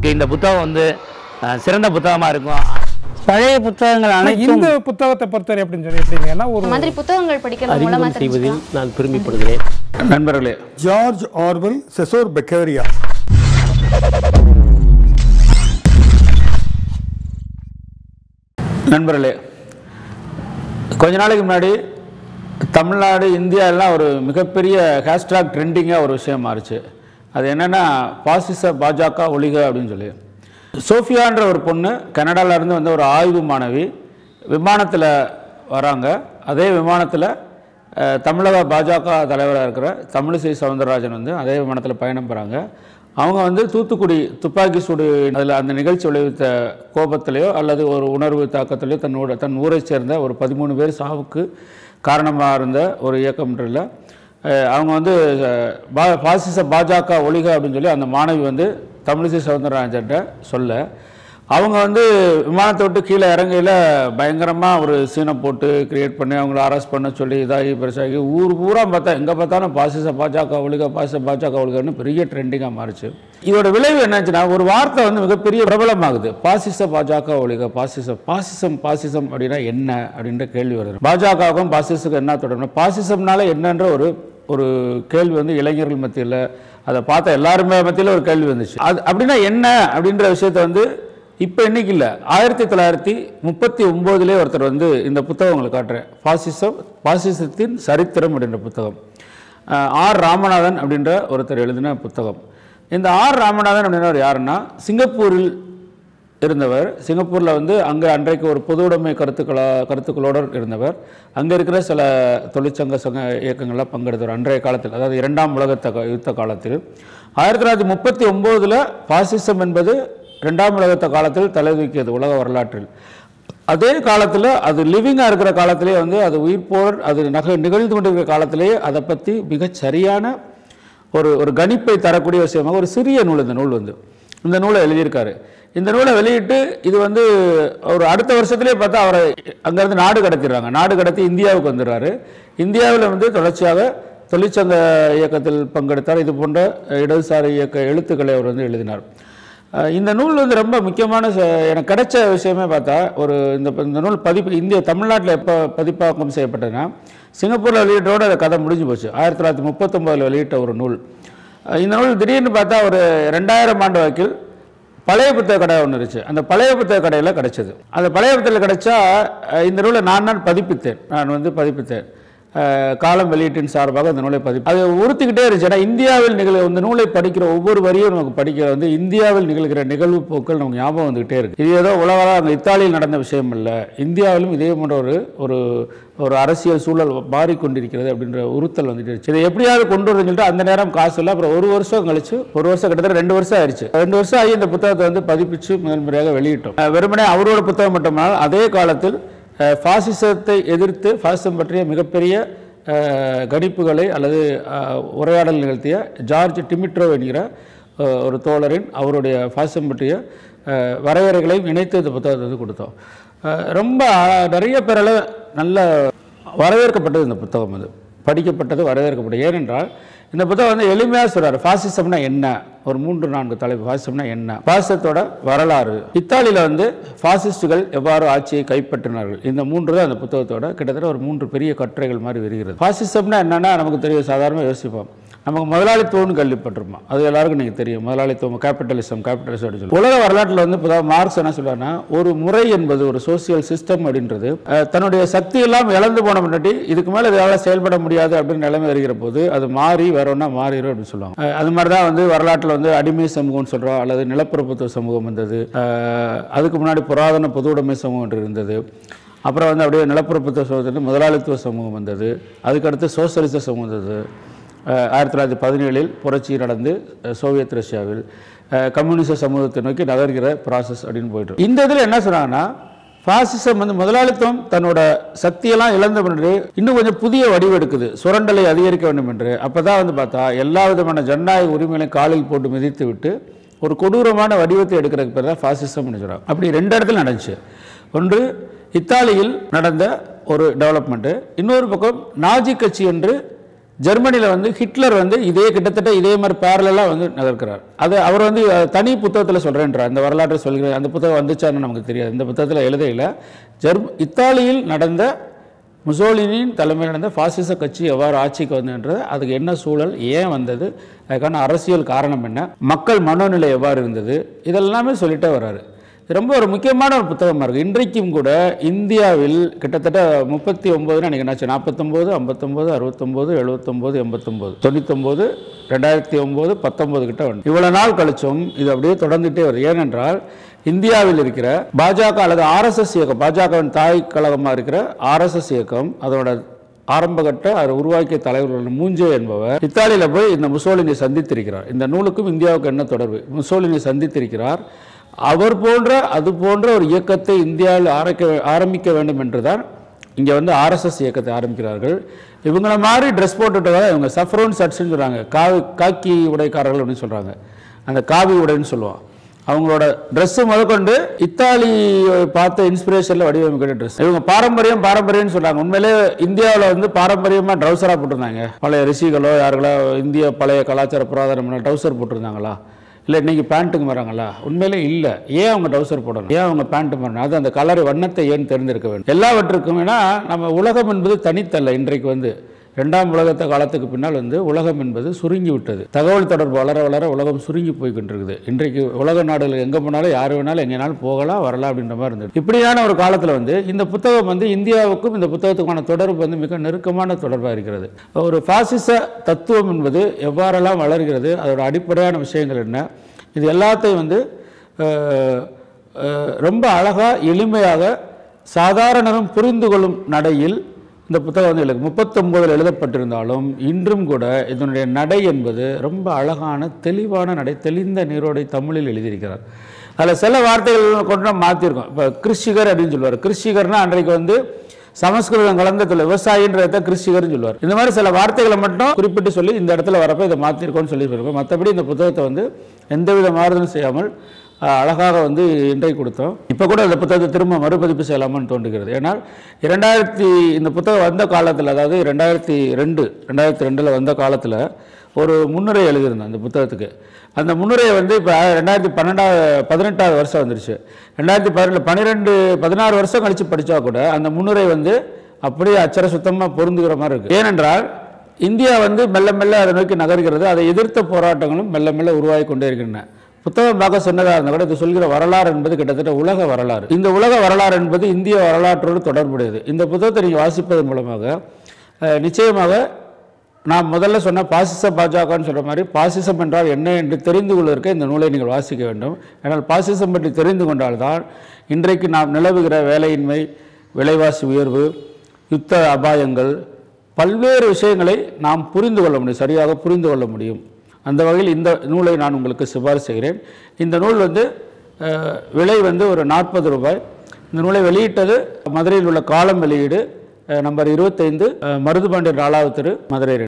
உங்களுக்கு இந்த புத்தகம் வந்து அஹ், சிறந்த புத்தகமாக இருக்கும் பழைய புத்தகங்கள் ஆனா அனைத்தும் இந்த புத்தகத்தை பொறுத்தவரை அப்படின்னு சொல்லி எப்படிங்கன்னா ஒரு இந்த மாதிரி புத்தகங்கள் படிக்கிறது மூலமா அறிமுகம் செய்வதில் தெரிஞ்சுக்கலாம் நான் பெருமைப்படுகிறேன் நண்பர்களே ஜார்ஜ் ஆர்வெல் செசோர் பெக்கேரியா நண்பர்களே கொஞ்ச நாளைக்கு முன்னாடி தமிழ்நாடு இந்தியா எல்லாம் ஒரு மிகப்பெரிய ஹேஷ்டாக் ட்ரெண்டிங்காக ஒரு விஷயம் மாறுச்சு அது என்னென்னா பாசிச பாஜக ஒழிக அப்படின்னு சொல்லி சோஃபியான்ற ஒரு பொண்ணு கனடால இருந்து வந்த ஒரு ஆய்வு மாணவி விமானத்தில் வராங்க அதே விமானத்தில் தமிழக பாஜக தலைவராக இருக்கிற தமிழிசை சவுந்தரராஜன் வந்து அதே விமானத்தில் பயணம் போகிறாங்க அவங்க வந்து தூத்துக்குடி துப்பாக்கி சூடு அதில் அந்த நிகழ்ச்சி விளைவித்த கோபத்திலேயோ அல்லது ஒரு உணர்வு தாக்கத்திலேயோ தன்னோட தன் ஊரை சேர்ந்த ஒரு பதிமூணு பேர் சாவுக்கு காரணமாக இருந்த ஒரு இயக்கம்ன்றல அஹ், அவங்க வந்து அஹ், பா பாசிச பாஜக ஒழிக அப்படின்னு சொல்லி அந்த மாணவி வந்து தமிழிசை சவுந்தரராஜன்ட்ட சொல்ல அவங்க வந்து விமானத்தை விட்டு கீழே இறங்கையில் பயங்கரமாக ஒரு சீனை போட்டு கிரியேட் பண்ணி அவங்கள அரெஸ்ட் பண்ண சொல்லி இதாகி பெருசாகி ஊர் பூரா பார்த்தா எங்கே பார்த்தாலும் பாசிச பாஜக ஒழிக பாசிச பாஜக ஒழிகன்னு பெரிய ட்ரெண்டிங்காக மாறுச்சு இதோட விளைவு என்னாச்சுன்னா ஒரு வார்த்தை வந்து மிகப்பெரிய பிரபலமாகுது பாசிச பாஜக ஒழிக பாசிச பாசிசம் பாசிசம் அப்படின்னா என்ன அப்படின்ற கேள்வி வருது பாஜகவுக்கும் பாசிசத்துக்கும் என்ன தொடர்பு பாசிசம்னால என்னன்ற ஒரு ஒரு கேள்வி வந்து இளைஞர்கள் மத்தியில் அதை பார்த்த எல்லாருமே மத்தியில் ஒரு கேள்வி வந்துச்சு அது அப்படின்னா என்ன அப்படின்ற விஷயத்தை வந்து இப்போ இன்னைக்கு இல்லை ஆயிரத்தி தொள்ளாயிரத்தி முப்பத்தி ஒம்போதுலேயே ஒருத்தர் வந்து இந்த புத்தகம் உங்களுக்கு காட்டுறேன் பாசிசம் பாசிசத்தின் சரித்திரம் அப்படின்ற புத்தகம் அஹ் ஆர் ராமநாதன் அப்படின்ற ஒருத்தர் எழுதின புத்தகம் இந்த ஆர் ராமநாதன் அப்படின்றவர் யாருன்னா சிங்கப்பூரில் இருந்தவர் சிங்கப்பூரில் வந்து அங்கே அன்றைக்கு ஒரு பொது உடைமை கருத்துக்களா கருத்துக்களோடு இருந்தவர் அங்கே இருக்கிற சில தொழிற்சங்க சங்க இயக்கங்களில் பங்கெடுத்தவர் அன்றைய காலத்தில் அதாவது இரண்டாம் உலகத்த க- யுத்த காலத்தில் ஆயிரத்தி தொள்ளாயிரத்தி முப்பத்தி ஒம்போதில் பாசிசம் என்பது ரெண்டாம் உலகத்த காலத்தில் தலை தூக்கியது உலக வரலாற்றில் அதே காலத்தில் அது லிவிங்காக இருக்கிற காலத்திலே வந்து அது உயிர்ப்போர் அது நக நிகழ்ந்து கொண்டிருக்கிற காலத்திலேயே அதை பற்றி மிகச் சரியான ஒரு ஒரு கணிப்பை தரக்கூடிய விஷயமாக ஒரு சிறிய நூல் இந்த நூல் வந்து இந்த நூலை எழுதியிருக்காரு இந்த நூலை வெளியிட்டு இது வந்து ஒரு அடுத்த வருஷத்துலேயே பார்த்தா அவரை அங்கேருந்து நாடு கடத்திடுறாங்க நாடு கடத்தி இந்தியாவுக்கு வந்துடுறாரு இந்தியாவில் வந்து தொடர்ச்சியாக தொழிற்சங்க இயக்கத்தில் பங்கெடுத்தார் இது போன்ற இடதுசாரி இயக்க எழுத்துக்களை அவர் வந்து எழுதினார் அஹ் இந்த நூல் வந்து ரொம்ப முக்கியமான ச- எனக்கு கிடைச்ச விஷயமே பார்த்தா ஒரு இந்த இந்த நூல் பதிப்பு இந்திய தமிழ்நாட்டில் எப்போ பதிப்பாக்கம் செய்யப்பட்டதுன்னா சிங்கப்பூரில் வெளியிட்டோட அந்த கதை முடிஞ்சு போச்சு ஆயிரத்தி தொள்ளாயிரத்தி முப்பத்தொம்போதில் வெளியிட்ட ஒரு நூல் அஹ் இந்த நூல் திடீர்னு பார்த்தா ஒரு ரெண்டாயிரம் ஆண்டு வாக்கில் பழைய புத்தக கடை ஒன்று இருந்துச்சு அந்த பழைய புத்தக கடையில் கிடைச்சது அந்த பழைய புத்தகத்தில் கிடைச்சா அஹ் இந்த நூலை நான் தான் பதிப்பித்தேன் நான் வந்து பதிப்பித்தேன் அஹ் காலம் வெளியீட்டின் சார்பாக அந்த நூலை பதிப்பு அது உறுத்திக்கிட்டே இருந்துச்சு ஏன்னா இந்தியாவில் நிகழ் இந்த நூலை படிக்கிற ஒவ்வொரு வரியும் நமக்கு படிக்கிற வந்து இந்தியாவில் நிகழ்கிற நிகழ்வு போக்கள் நமக்கு ஞாபகம் வந்துகிட்டே இருக்கு இது ஏதோ உலகம் அங்கே இத்தாலியில் நடந்த விஷயம் இல்லை இந்தியாவிலும் இதே போன்ற ஒரு ஒரு ஒரு அரசியல் சூழல் மாறிக்கொண்டிருக்கிறது அப்படின்ற உறுத்தல் வந்துட்டு இருந்துச்சு இதை எப்படியாவது கொண்டு வரணும்னு சொல்லிட்டு அந்த நேரம் காசு இல்லை அப்புறம் ஒரு வருஷம் கழிச்சு ஒரு வருஷம் கிட்டத்தட்ட ரெண்டு வருஷம் ஆயிடுச்சு ரெண்டு வருஷம் ஆகி இந்த புத்தகத்தை வந்து பதிப்பிச்சு முதல் முறையாக வெளியிட்டோம் அஹ் வெறுமனே அவரோட புத்தகம் மட்டுமானால் அதே காலத்தில் அஹ், பாசிசத்தை எதிர்த்து பாசிசம் பற்றிய மிகப்பெரிய அஹ், கணிப்புகளை அல்லது அஹ், உரையாடல் நிகழ்த்திய ஜார்ஜ் டிமிட்ரோ என்கிற அஹ், ஒரு தோழரின் அவருடைய பாசிசம் பற்றிய அஹ், வரையறைகளையும் இணைத்து இந்த புத்தகத்தை வந்து கொடுத்தோம் அஹ், ரொம்ப அஹ், நிறைய பேரால் நல்ல வரவேற்கப்பட்டது இந்த புத்தகம் அது படிக்கப்பட்டது வரவேற்கப்பட்டது ஏனென்றால் இந்த புத்தகம் வந்து எளிமையாக சொல்றாரு பாசிசம்னா என்ன ஒரு மூன்று நான்கு தலைப்பு பாசிசம்னா என்ன பாசிசத்தோட வரலாறு இத்தாலியில் வந்து பாசிஸ்டுகள் எவ்வாறு ஆட்சியை கைப்பற்றினார்கள் இந்த மூன்று தான் அந்த புத்தகத்தோட கிட்டத்தட்ட ஒரு மூன்று பெரிய கட்டுரைகள் மாதிரி வருகிறது பாசிசம்னா என்னன்னா நமக்கு தெரியும் சாதாரண யோசிப்போம் நமக்கு முதலாளித்துவம்னு கேள்விப்பட்டிருப்போம் அது எல்லாருக்கும் நீங்கள் தெரியும் முதலாளித்துவம் கேபிட்டலிசம் கேபிட்டலிசம் அப்படின்னு சொல்லி உலக வரலாற்றில் வந்து இப்போ மார்க்ஸ் என்ன சொல்றாருன்னா ஒரு முறை என்பது ஒரு சோசியல் சிஸ்டம் அப்படின்றது அஹ், தன்னுடைய சக்தி எல்லாம் இழந்து போன முன்னாடி இதுக்கு மேலே இதால் செயல்பட முடியாது அப்படின்னு நிலைமை வருகிற போது அது மாறி வேற ஒன்றா மாறிடும் அப்படின்னு சொல்லுவாங்க அஹ், அது மாதிரி தான் வந்து வரலாற்றில் வந்து அடிமை சமூகம்னு சொல்கிறோம் அல்லது நிலப்பிரபுத்துவ சமூகம் வந்தது அஹ், அதுக்கு முன்னாடி புராதன பொது உடைமை சமூகம் ஒன்று இருந்தது அப்புறம் வந்து அப்படியே நிலப்பிரபுத்துவ சமூகத்தில் முதலாளித்துவ சமூகம் வந்தது அதுக்கடுத்து சோசியலிச சமூகம் வந்தது அஹ் ஆயிரத்தி தொள்ளாயிரத்தி பதினேழில் புரட்சி நடந்து அஹ் சோவியத் ரஷ்யாவில் அஹ் கம்யூனிச சமூகத்தை நோக்கி நகர்கிற ப்ராசஸ் அப்படின்னு போயிட்டு இருக்கு. இந்த இதில் என்ன சொன்னாங்கன்னா பாசிசம் வந்து முதலாளித்துவம் தன்னோட சக்தியெல்லாம் இழந்த பின்னாடி இன்னும் கொஞ்சம் புதிய வடிவெடுக்குது சுரண்டலை அதிகரிக்க வேண்டும் என்று அப்போ தான் வந்து பார்த்தா எல்லா விதமான ஜனநாயக உரிமைகளையும் காலில் போட்டு மிதித்து விட்டு ஒரு கொடூரமான வடிவத்தை எடுக்கிறதுக்கு பேர் தான் ஃபாசிசம்னு சொல்கிறாங்க அப்படி ரெண்டு இடத்துல நடந்துச்சு ஒன்று இத்தாலியில் நடந்த ஒரு டெவலப்மெண்ட்டு இன்னொரு பக்கம் நாஜி கட்சி என்று ஜெர்மனியில் வந்து ஹிட்லர் வந்து இதே கிட்டத்தட்ட இதே மாதிரி பேரலாக வந்து நகர்க்கிறார் அது அவர் வந்து அஹ், தனி புத்தகத்தில் சொல்கிறேன்றார் அந்த வரலாற்றை சொல்கிறேன் அந்த புத்தகம் வந்துச்சான்னு நமக்கு தெரியாது இந்த புத்தகத்தில் எழுதையில் ஜெர்ம் இத்தாலியில் நடந்த முசோலினியின் தலைமையில் நடந்த பாசிச கட்சி எவ்வாறு ஆட்சிக்கு வந்ததுன்றது அதுக்கு என்ன சூழல் ஏன் வந்தது அதுக்கான அரசியல் காரணம் என்ன மக்கள் மனோநிலை எவ்வாறு இருந்தது இதெல்லாமே சொல்லிட்டே வர்றாரு இது ரொம்ப ஒரு முக்கியமான ஒரு புத்தகமாக இருக்குது இன்றைக்கும் கூட இந்தியாவில் கிட்டத்தட்ட முப்பத்தி ஒம்போதுன்னு எனக்கு என்னாச்சு நாற்பத்தொம்போது ஐம்பத்தொம்போது அறுபத்தொம்போது எழுபத்தொம்போது எண்பத்தொம்போது தொண்ணூத்தொம்போது ரெண்டாயிரத்தி ஒம்பது பத்தொம்போது கிட்ட வந்து இவ்வளோ நாள் கழிச்சும் இது அப்படியே தொடர்ந்துட்டே வருது ஏனென்றால் இந்தியாவில் இருக்கிற பாஜக அல்லது ஆர்எஸ்எஸ் இயக்கம் பாஜகவின் தாய் கழகமாக இருக்கிற ஆர்எஸ்எஸ் இயக்கம் அதோட ஆரம்பகட்ட அதை உருவாக்கிய தலைவர்கள் மூஞ்சே என்பவர் இத்தாலியில் போய் இந்த முசோலினை சந்தித்திருக்கிறார் இந்த நூலுக்கும் இந்தியாவுக்கு என்ன தொடர்பு முசோலினை சந்தித்திருக்கிறார் அவர் போன்ற அது போன்ற ஒரு இயக்கத்தை இந்தியாவில் ஆரம்பிக்க ஆரம்பிக்க வேண்டும் என்றுதான் இங்கே வந்து ஆர்எஸ்எஸ் இயக்கத்தை ஆரம்பிக்கிறார்கள் இவங்கள மாதிரி ட்ரெஸ் போட்டுட்டு வர இவங்க சஃப்ரோன் சட்ஸ்ன்னு சொல்கிறாங்க காவி காக்கி உடைக்காரர்கள் அப்படின்னு சொல்கிறாங்க அந்த காவி உடைன்னு சொல்லுவான் அவங்களோட ட்ரெஸ்ஸு முதற்கொண்டு இத்தாலி பார்த்த இன்ஸ்பிரேஷனில் வடிவமைக்கிற ட்ரெஸ் இவங்க பாரம்பரியம் பாரம்பரியம்னு சொல்றாங்க உண்மையிலே இந்தியாவில் வந்து பாரம்பரியமாக ட்ரௌசராக போட்டிருந்தாங்க பழைய ரிஷிகளோ யாருகளோ இந்திய பழைய கலாச்சார புராதனம் ட்ரௌசர் போட்டிருந்தாங்களா இல்லை இன்னைக்கு பேண்ட்டுக்கு மாறாங்களா உண்மையிலே இல்லை ஏன் அவங்க டவுசர் போடணும் ஏன் அவங்க பேண்ட் மாறணும் அது அந்த கலர் வண்ணத்தை ஏன் தெரிந்திருக்க வேண்டும் எல்லாவற்றுக்கும் ஏன்னா நம்ம உலகம் என்பது தனித்தல்ல இன்றைக்கு வந்து ரெண்டாம் உலகத்த காலத்துக்கு பின்னால் வந்து உலகம் என்பது சுருங்கி விட்டது தகவல் தொடர்பு வளர வளர உலகம் சுருங்கி போய் கொண்டிருக்குது இன்றைக்கு உலக நாடுகள் எங்கே போனாலும் யார் வேணாலும் எங்கேனாலும் போகலாம் வரலாம் அப்படின்ற மாதிரி இருந்தது இப்படியான ஒரு காலத்தில் வந்து இந்த புத்தகம் வந்து இந்தியாவுக்கும் இந்த புத்தகத்துக்கான தொடர்பு வந்து மிக நெருக்கமான தொடர்பாக இருக்கிறது ஒரு பாசிச தத்துவம் என்பது எவ்வாறெல்லாம் வளர்கிறது அதோட அடிப்படையான விஷயங்கள் என்ன இது எல்லாத்தையும் வந்து அஹ், அஹ், ரொம்ப அழகாக எளிமையாக சாதாரணரும் புரிந்து கொள்ளும் நடையில் இந்த புத்தகம் வந்து எழுது முப்பத்தொம்போதில் எழுதப்பட்டிருந்தாலும் இன்றும் கூட இதனுடைய நடை என்பது ரொம்ப அழகான தெளிவான நடை தெளிந்த நீரோடை தமிழில் எழுதியிருக்கிறார் அதில் சில வார்த்தைகள் கொண்டு நம்ம மாற்றிருக்கோம் இப்போ கிருஷிகர் அப்படின்னு சொல்லுவார் கிருஷிகர்னா அன்றைக்கு வந்து சமஸ்கிருதம் கலந்த தொழில் விவசாயின்றதை கிருஷிகர்னு சொல்லுவார் இந்த மாதிரி சில வார்த்தைகளை மட்டும் குறிப்பிட்டு சொல்லி இந்த இடத்துல வரப்போ இதை மாற்றிருக்கோம்னு சொல்லி சொல்லியிருக்கோம் மற்றபடி இந்த புத்தகத்தை வந்து எந்தவித மாறுதலும் செய்யாமல் அஹ், அழகாக வந்து இன்றைக்கு கொடுத்தோம் இப்போ கூட இந்த புத்தகத்தை திரும்ப மறுபதிப்பு செய்யலாமான்னு தோன்றுகிறது ஏன்னால் இரண்டாயிரத்தி இந்த புத்தகம் வந்த காலத்தில் அதாவது ரெண்டாயிரத்தி ரெண்டு ரெண்டாயிரத்தி ரெண்டில் வந்த காலத்தில் ஒரு முன்னுரை எழுதியிருந்தேன் அந்த புத்தகத்துக்கு அந்த முன்னுரையை வந்து இப்போ ரெண்டாயிரத்தி பன்னெண்டாவது பதினெட்டாவது வருஷம் வந்துருச்சு ரெண்டாயிரத்தி பதினெட்டு பன்னிரெண்டு பதினாறு வருஷம் கழித்து படித்தா கூட அந்த முன்னுரை வந்து அப்படியே அச்சர சுத்தமாக பொருந்துகிற மாதிரி இருக்குது ஏனென்றால் இந்தியா வந்து மெல்ல மெல்ல அதை நோக்கி நகர்கிறது அதை எதிர்த்த போராட்டங்களும் மெல்ல மெல்ல உருவாகி கொண்டே இருக்கின்றன புத்தகம் பார்க்க சொன்னதாக இருந்தால் கூட இது சொல்கிற வரலாறு என்பது கிட்டத்தட்ட உலக வரலாறு இந்த உலக வரலாறு என்பது இந்திய வரலாற்றோடு தொடர்புடையது இந்த புத்தகத்தை நீங்கள் வாசிப்பதன் மூலமாக அஹ், நிச்சயமாக நான் முதல்ல சொன்ன பாசிச பாஜகன்னு சொல்கிற மாதிரி பாசிசம் என்றால் என்ன என்று தெரிந்து கொள்வதற்கு இந்த நூலை நீங்கள் வாசிக்க வேண்டும் ஆனால் பாசிசம் பற்றி தெரிந்து கொண்டால்தான் இன்றைக்கு நாம் நிலவுகிற வேலையின்மை விலைவாசி உயர்வு யுத்த அபாயங்கள் பல்வேறு விஷயங்களை நாம் புரிந்து கொள்ள முடியும் சரியாக புரிந்து கொள்ள முடியும் அந்த வகையில் இந்த நூலை நான் உங்களுக்கு சிபாரிசு செய்கிறேன் இந்த நூல் வந்து அஹ், விலை வந்து ஒரு நாற்பது ரூபாய் இந்த நூலை வெளியிட்டது மதுரையில் உள்ள காலம் வெளியீடு அஹ், நம்பர் இருபத்தைந்து மருதுபாண்டியன் நாலாவது தெரு மதுரை